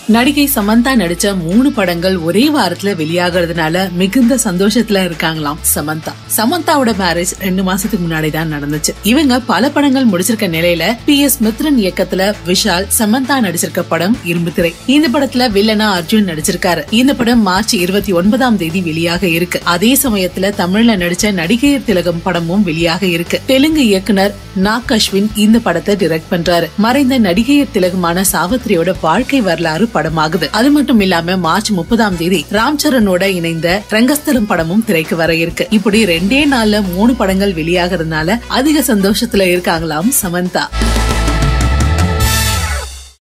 நடிகை சமந்தா நடிச்ச மூணு படங்கள் ஒரே வாரத்துல வெளியாகிறதுனால மிகுந்த சந்தோஷத்துல இருக்காங்களாம் சமந்தா சமந்தாவோட மேரேஜ் ரெண்டு மாசத்துக்கு முன்னாடி தான் நடந்துச்சு இவங்க பல படங்கள் முடிச்சிருக்க நிலையில பி எஸ் மித்ரன் இயக்கத்துல விஷால் சமந்தா நடிச்சிருக்க படம் இரும்பு திரை இந்த படத்துல வில்லனா அர்ஜுன் நடிச்சிருக்காரு இந்த படம் மார்ச் இருபத்தி ஒன்பதாம் தேதி வெளியாக இருக்கு அதே சமயத்துல தமிழ்ல நடிச்ச நடிகையர் திலகம் படமும் வெளியாக இருக்கு தெலுங்கு இயக்குனர் நாக் அஸ்வின் இந்த படத்தை டிரெக்ட் பண்றாரு மறைந்த நடிகையர் திலகமான சாவித்திரியோட வாழ்க்கை வரலாறு படமாகுது அது மட்டும் இல்லாம மார்ச் முப்பதாம் தேதி ராம் சரணோட இணைந்த ரங்கஸ்தலம் படமும் திரைக்கு வர இருக்கு இப்படி ரெண்டே நாள்ல மூணு படங்கள் வெளியாகிறதுனால அதிக சந்தோஷத்துல இருக்காங்களாம் சமந்தா